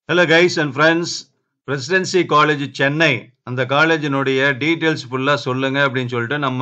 Hello guys and friends Presidency College Chennai அந்த காலேஜினுடைய details ஃபுல்லாக சொல்லுங்க அப்படின்னு சொல்லிட்டு நம்ம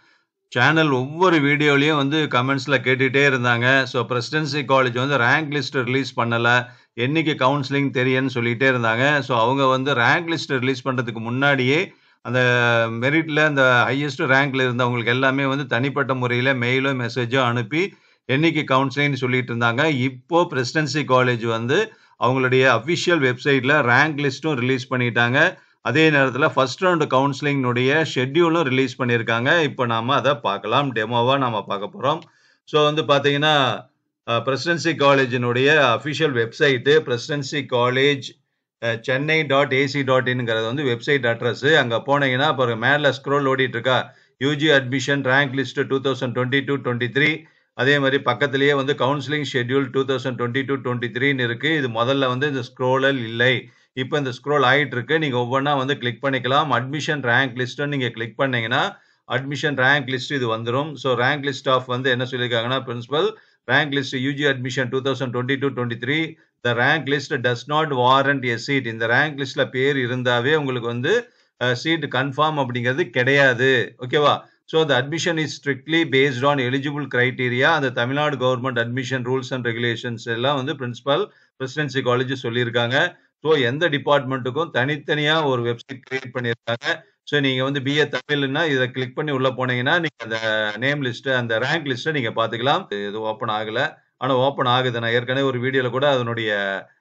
சேனல் ஒவ்வொரு வீடியோலையும் வந்து கமெண்ட்ஸில் கேட்டுகிட்டே இருந்தாங்க ஸோ பிரசிடென்சி காலேஜ் வந்து ரேங்க் லிஸ்ட் ரிலீஸ் பண்ணலை என்னைக்கு கவுன்சிலிங் தெரியும்னு சொல்லிகிட்டே இருந்தாங்க ஸோ அவங்க வந்து ரேங்க் லிஸ்ட் ரிலீஸ் பண்ணுறதுக்கு முன்னாடியே அந்த மெரிட்டில் அந்த ஹையஸ்ட் ரேங்க்ல இருந்தவங்களுக்கு எல்லாமே வந்து தனிப்பட்ட முறையில் மெயிலோ மெசேஜோ அனுப்பி என்னைக்கு கவுன்சிலிங்னு சொல்லிட்டு இருந்தாங்க இப்போ பிரசிடென்சி காலேஜ் வந்து அவங்களுடைய அஃபிஷியல் வெப்சைட்டில் ரேங்க் லிஸ்ட்டும் ரிலீஸ் பண்ணிட்டாங்க அதே நேரத்தில் ஃபர்ஸ்ட் ரவுண்டு கவுன்சிலிங்னுடைய ஷெட்யூலும் ரிலீஸ் பண்ணியிருக்காங்க இப்போ நாம் அதை பார்க்கலாம் டெமோவாக நாம் பார்க்க போகிறோம் ஸோ வந்து பார்த்தீங்கன்னா பிரசிடென்சி காலேஜினுடைய official website Presidency College Chennai dot AC dot இன்ங்கிறது வந்து வெப்சைட் அட்ரஸ் அங்கே போனீங்கன்னா இப்போ மேலே ஸ்க்ரோல் ஓடிட்டு இருக்கா UG admission rank list two thousand twenty two twenty three அதே மாதிரி பக்கத்துலேயே வந்து counselling schedule two thousand twenty two twenty த்ரீன்னு இருக்குது இது முதல்ல வந்து இந்த ஸ்க்ரோலல் இல்லை இப்போ இந்த ஸ்க்ரோல் ஆகிட்டு இருக்கு நீங்கள் ஒவ்வொன்றா வந்து கிளிக் பண்ணிக்கலாம் அட்மிஷன் ரேங்க் லிஸ்ட்டை நீங்கள் கிளிக் பண்ணீங்கன்னா அட்மிஷன் ரேங்க் லிஸ்ட் இது வந்துடும் ஸோ ரேங்க் லிஸ்ட் ஆஃப் வந்து என்ன சொல்லியிருக்காங்கன்னா principal rank list UG admission two thousand twenty two twenty three the rank list does not warrant a seat இந்த ரேங்க் லிஸ்ட்ல பேர் இருந்தாவே உங்களுக்கு வந்து சீட் கன்ஃபார்ம் அப்படிங்கிறது கிடையாது ஓகேவா so the admission is strictly based on eligible criteria அந்த Tamil Nadu government admission rules and regulations எல்லாம் வந்து பிரின்சிபல் பிரசிடென்சி காலேஜ் சொல்லியிருக்காங்க ஸோ எந்த டிபார்ட்மெண்ட்டுக்கும் தனித்தனியாக ஒரு வெப்சைட் கிரியேட் பண்ணியிருக்காங்க ஸோ நீங்கள் வந்து பிஏ தமிழ்னா இதை கிளிக் பண்ணி உள்ளே போனீங்கன்னா நீங்கள் அந்த நேம் லிஸ்ட்டு அந்த ரேங்க் லிஸ்ட்டை நீங்கள் பார்த்துக்கலாம் இது ஓப்பன் ஆகலை ஆனால் ஓப்பன் ஆகுது நான் ஏற்கனவே ஒரு வீடியோவில் கூட அதனுடைய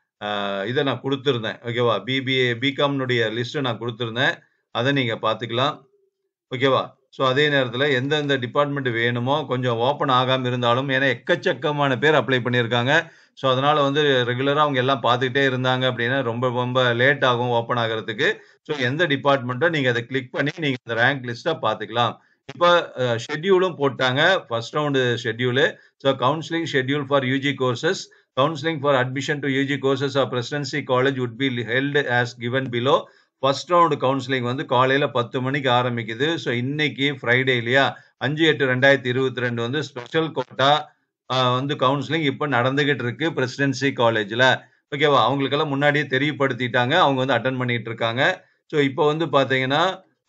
இதை நான் கொடுத்துருந்தேன் ஓகேவா பிபிஏ பிகாம்னுடைய லிஸ்ட்டை நான் கொடுத்துருந்தேன் அதை நீங்கள் பார்த்துக்கலாம் ஓகேவா ஸோ அதே நேரத்தில் எந்தெந்த டிபார்ட்மெண்ட் வேணுமோ கொஞ்சம் ஓப்பன் ஆகாமல் இருந்தாலும் ஏன்னா எக்கச்சக்கமான பேர் அப்ளை பண்ணியிருக்காங்க ஸோ அதனால் வந்து ரெகுலராக அவங்க எல்லாம் பார்த்துக்கிட்டே இருந்தாங்க அப்படின்னா ரொம்ப ரொம்ப லேட் ஆகும் ஓப்பன் ஆகிறதுக்கு ஸோ எந்த டிபார்ட்மெண்ட்டோ நீங்கள் அதை கிளிக் பண்ணி நீங்கள் இந்த ரேங்க் லிஸ்ட்டை பார்த்துக்கலாம் இப்போ ஷெட்யூலும் போட்டாங்க first round schedule so counselling schedule for UG courses counselling for admission to UG courses of Presidency College would be held as given below first round counselling வந்து காலையில் பத்து மணிக்கு ஆரம்பிக்குது ஸோ இன்னைக்கு ஃப்ரைடே இல்லையா அஞ்சு எட்டு ரெண்டாயிரத்தி இருபத்தி ரெண்டு வந்து ஸ்பெஷல் கோட்டா வந்து கவுன்சிலிங் இப்போ நடந்துகிட்டு இருக்கு பிரசிடென்சி காலேஜில் ஓகேவா அவங்களுக்கெல்லாம் முன்னாடியே தெரியப்படுத்திட்டாங்க அவங்க வந்து அட்டன் பண்ணிட்டு இருக்காங்க ஸோ இப்போ வந்து பார்த்தீங்கன்னா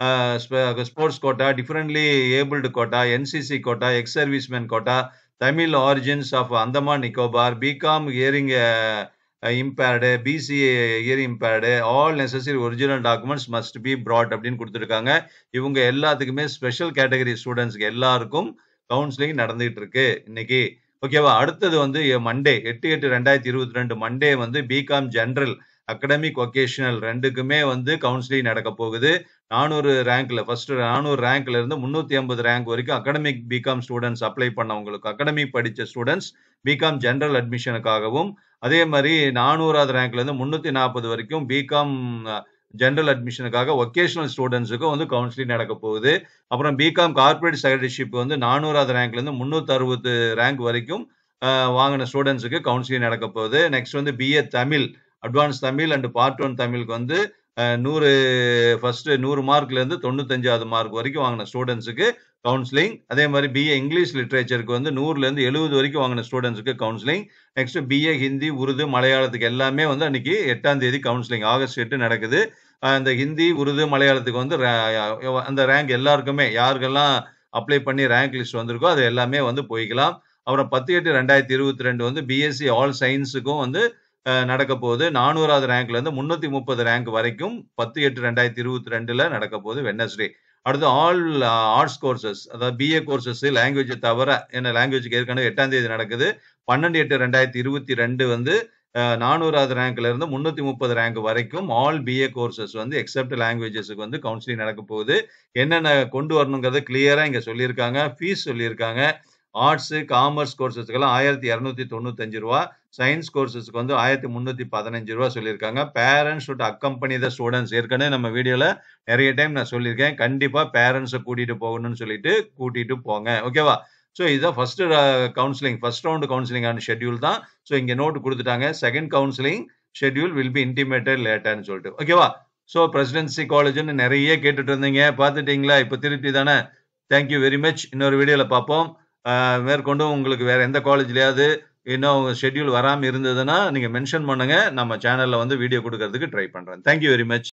sports quota differently abled quota NCC quota ex serviceman quota Tamil origins of Andaman Nicobar B Com hearing impaired BCA year impaired all necessary original documents must be brought அப்படின்னு கொடுத்துருக்காங்க இவங்க எல்லாத்துக்குமே ஸ்பெஷல் கேட்டகரி ஸ்டூடெண்ட்ஸ்க்கு எல்லாருக்கும் கவுன்சிலிங் நடந்துகிட்டு இருக்கு இன்னைக்கு ஓகேவா அடுத்தது வந்து மண்டே எட்டு எட்டு ரெண்டாயிரத்தி இருபத்தி ரெண்டு மண்டே வந்து பிகாம் ஜென்ரல் அகடமிக் ஒகேஷனல் ரெண்டுக்குமே வந்து கவுன்சிலிங் நடக்க போகுது நானூறு ரேங்க்ல ஃபர்ஸ்ட் நானூறு ரேங்க்ல இருந்து முன்னூத்தி ஐம்பது ரேங்க் வரைக்கும் அகடமிக் பிகாம் ஸ்டூடெண்ட்ஸ் அப்ளை பண்ணவங்களுக்கு அகடமிக் படித்த ஸ்டூடெண்ட்ஸ் பிகாம் ஜென்ரல் அட்மிஷனுக்காகவும் அதே மாதிரி நானூறாவது ரேங்க்ல இருந்து முன்னூத்தி நாற்பது வரைக்கும் பிகாம் ஜென்ரல் அட்மிஷனுக்காக ஒகேஷனல் ஸ்டூடெண்ட்ஸுக்கும் வந்து கவுன்சிலிங் நடக்க போகுது அப்புறம் பிகாம் கார்பரேட் செக்ரட்டரிஷிப் வந்து நானூறாவது ரேங்க்ல இருந்து முன்னூத்தி அறுபது ரேங்க் வரைக்கும் வாங்கின ஸ்டூடெண்ட்ஸுக்கு கவுன்சிலிங் நடக்க போகுது நெக்ஸ்ட் வந்து BA Tamil advance Tamil and part one தமிழுக்கு வந்து நூறு ஃபர்ஸ்ட் நூறு மார்க்ல இருந்து தொண்ணூத்தஞ்சாவது மார்க் வரைக்கும் வாங்கின ஸ்டூடெண்ட்ஸுக்கு கவுன்சிலிங் அதே மாதிரி பிஏ இங்கிலீஷ் லிட்ரேச்சருக்கு வந்து நூறுல இருந்து எழுபது வரைக்கும் வாங்கின ஸ்டூடெண்ட்ஸுக்கு counselling next BA Hindi Urdu மலையாளத்துக்கு எல்லாமே வந்து அன்னைக்கு எட்டாம் தேதி கவுன்சிலிங் ஆகஸ்ட் எட்டு நடக்குது அந்த ஹிந்தி உருது மலையாளத்துக்கு வந்து அந்த ரேங்க் எல்லாருக்குமே யாருக்கெல்லாம் அப்ளை பண்ணி ரேங்க் லிஸ்ட் வந்திருக்கோ அது எல்லாமே வந்து போய்க்கலாம் அப்புறம் பத்து எட்டு ரெண்டாயிரத்தி இருபத்தி ரெண்டு வந்து பிஎஸ்சி ஆல் சயின்ஸுக்கும் வந்து நடக்க போகுது நானூறாவது ரேங்க்ல இருந்து முன்னூத்தி முப்பது ரேங்க் வரைக்கும் பத்து எட்டு ரெண்டாயிரத்தி இருபத்தி ரெண்டுல நடக்க போகுது வெனஸ்டே அடுத்து ஆல் ஆர்ட்ஸ் கோர்சஸ் அதாவது பிஏ கோர்சஸ் லாங்குவேஜ் தவிர என்ன லாங்குவேஜ்க்கு ஏற்கனவே எட்டாம் தேதி நடக்குது பன்னெண்டு எட்டு ரெண்டாயிரத்தி இருபத்தி ரெண்டு வந்து நானூறாவது ரேங்க்ல இருந்து முன்னூத்தி முப்பது ரேங்க் வரைக்கும் ஆல் பிஏ கோர்சஸ் வந்து எக்ஸப்ட் லாங்குவேஜஸ்க்கு வந்து கவுன்சிலிங் நடக்க போகுது என்னென்ன கொண்டு வரணுங்கிறத கிளியரா இங்க சொல்லியிருக்காங்க ஃபீஸ் சொல்லியிருக்காங்க ஆர்ட்ஸு காமர்ஸ் கோர்சஸ்க்கெல்லாம் ஆயிரத்தி இரநூத்தி தொண்ணூத்தஞ்சு ரூபா சயின்ஸ் கோர்சஸ்க்கு வந்து ஆயிரத்தி முந்நூற்றி பதினஞ்சு ரூபா சொல்லியிருக்காங்க parents should accompany the students ஏற்கனவே நம்ம வீடியோவில் நிறைய டைம் நான் சொல்லியிருக்கேன் கண்டிப்பாக பேரண்ட்ஸை கூட்டிகிட்டு போகணும்னு சொல்லிட்டு கூட்டிகிட்டு போங்க ஓகேவா ஸோ இதுதான் ஃபர்ஸ்ட் கவுன்சிலிங் ஃபர்ஸ்ட் ரவுண்டு கவுன்சிலிங்கான ஷெட்யூல் தான் ஸோ இங்கே நோட்டு கொடுத்துட்டாங்க second counselling schedule will be intimated லேட்டர்னு சொல்லிட்டு ஓகேவா ஸோ பிரசிடென்சி காலேஜ்னு நிறைய கேட்டுட்டு இருந்தீங்க பார்த்துட்டீங்களா இப்போ திருப்பி தானே தேங்க்யூ வெரி மச் இன்னொரு வீடியோவில் பார்ப்போம் மேற்கொண்டு உங்களுக்கு வேற எந்த காலேஜ்லயாவது இன்னும் உங்க ஷெட்யூல் வராம இருந்ததுன்னா, நீங்க மென்ஷன் பண்ணுங்க. நம்ம சேனல்ல வந்து வீடியோ குடுக்கறதுக்கு ட்ரை பண்றேன். Thank you very much.